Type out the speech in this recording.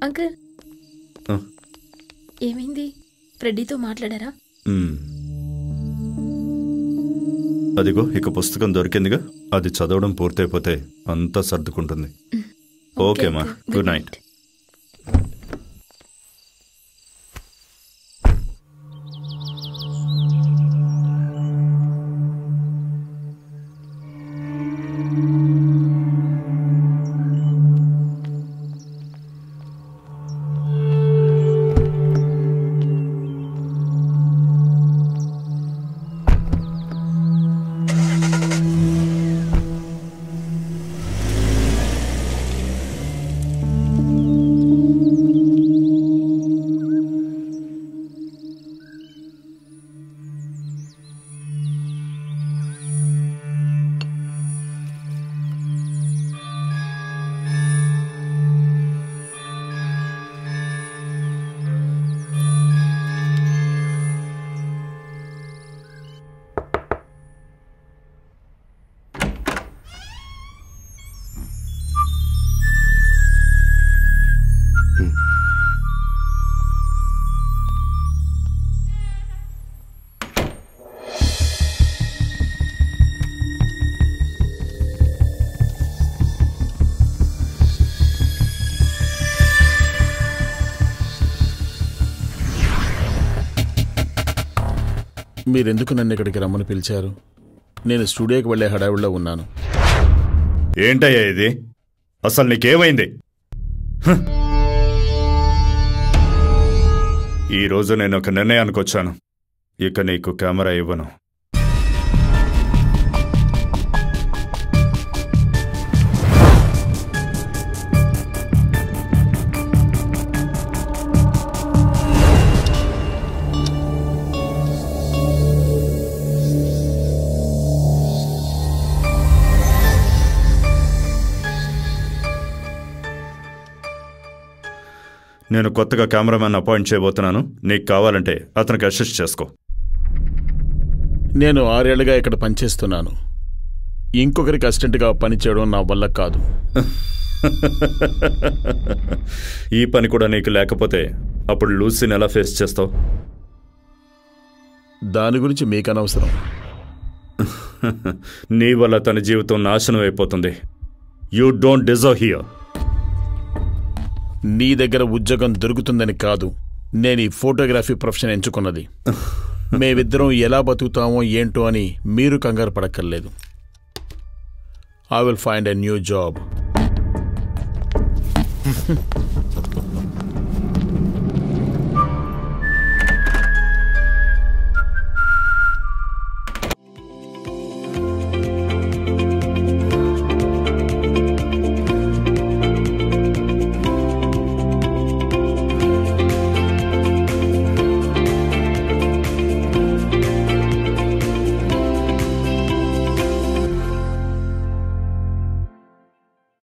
Uncle ఆ. ఏమైంది ఫ్రెడ్డీతో మాట్లాడారా మ్మ్. అదిగో ఇక పుస్తకం దొరికిందిగా అది చదవడం పూర్తయిపోతే అంతా సర్దుకుంటుంది ఓకే మా uncle. గుడ్ నైట్ మీరెందుకు నన్ను ఇక్కడికి రమ్మని పిలిచారు నేను స్టూడియోకి వెళ్ళే హడావిడిలో ఉన్నాను ఏంటయ్యా ఇది అసలు నీకేమైంది హ్. ఈ రోజు నేను ఒక నిర్ణయానికి వచ్చాను ఇక నీకు కెమెరా ఇవ్వను నేను కొత్తగా కెమెరామ్యాన్ అపాయింట్ చేయబోతున్నాను నీకు కావాలంటే అతనికి అసిస్ట్ చేసుకో నేను ఆరేళ్లుగా ఇక్కడ పనిచేస్తున్నాను ఇంకొకరికి అసిస్టెంట్గా పనిచేయడం నా వల్ల కాదు ఈ పని కూడా నీకు లేకపోతే అప్పుడు లూసీని ఎలా ఫేస్ చేస్తావు దాని గురించి మీకు అనవసరం నీ వల్ల తన జీవితం నాశనం అయిపోతుంది యూ డోంట్ డిజర్వ్ హియర్ నీ దగ్గర ఉద్యోగం దొరుకుతుందని కాదు నేను ఈ ఫోటోగ్రఫీ ప్రొఫెషన్ ఎంచుకున్నది మేమిద్దరం ఎలా బతుకుతామో ఏంటో అని మీరు కంగారు పడక్కర్లేదు I will find a new job